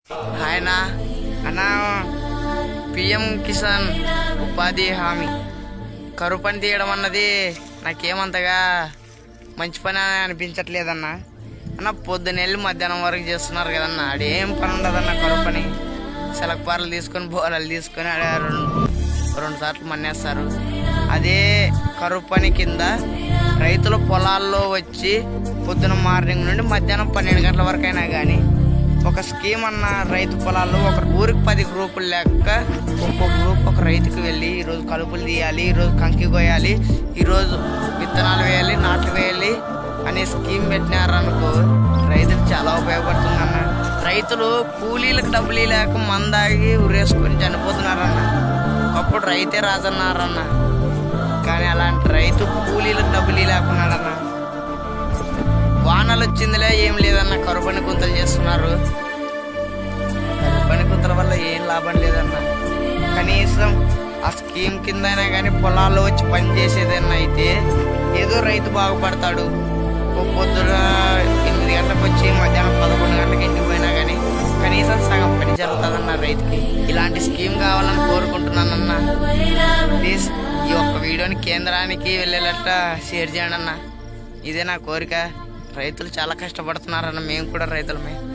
ఆయన అన్న పిఎం కిసాన్ ఉపాధి హామీ కరువు పని తీయడం అన్నది నాకేమంతగా మంచి పని అని అనిపించట్లేదన్న అన్న పొద్దునెళ్ళి మధ్యాహ్నం వరకు చేస్తున్నారు కదన్న ఆడేం పని ఉండదన్న కరువు పని సెలక్పార్లు తీసుకొని బోరాలు తీసుకొని ఆడ రెండు రెండు సార్లు మన్నేస్తారు అదే కరువు పని కింద రైతుల పొలాల్లో వచ్చి పొద్దున మార్నింగ్ నుండి మధ్యాహ్నం పన్నెండు గంటల వరకు అయినా కానీ ఒక స్కీమ్ అన్న రైతు పొలాల్లో ఒక ఊరికి పది గ్రూపులు లెక్క ఒక్కో గ్రూప్ ఒక రైతుకి వెళ్ళి ఈరోజు కలుపులు తీయాలి ఈరోజు కంకి కోయాలి ఈరోజు విత్తనాలు వేయాలి నాట్లు వేయాలి అనే స్కీమ్ పెట్టినారనుకో రైతులకు చాలా ఉపయోగపడుతుందన్న రైతులు కూలీలకు డబ్బులు లేక మందాగి ఉరేసుకొని చనిపోతున్నారన్న ఒకప్పుడు రైతే రాజన్నారన్న కానీ అలాంటి రైతు కూలీలకు డబ్బులు లేకున్నాడన్న వానలు వచ్చిందిలే ఏం లేదన్న కరుపని గుంతలు చేస్తున్నారు కరుపని గుంతల వల్ల ఏం లాభం లేదన్న కనీసం ఆ స్కీమ్ కింద అయినా కానీ పొలాల్లో వచ్చి పని చేసేదన్నా అయితే ఏదో రైతు బాగుపడతాడు ఓ పొద్దున ఎనిమిది గంటలకు వచ్చి మధ్యాహ్నం పదకొండు గంటలకు ఇంటికి పోయినా కానీ కనీసం సగం పని జరుగుతుందన్న రైతుకి ఇలాంటి స్కీమ్ కావాలని కోరుకుంటున్నానన్న ప్లీజ్ ఈ ఒక్క వీడియోని కేంద్రానికి వెళ్ళేటట్ట షేర్ చేయండి అన్న ఇదే నా కోరిక రైతులు చాలా కష్టపడుతున్నారన్న మేము కూడా రైతులమే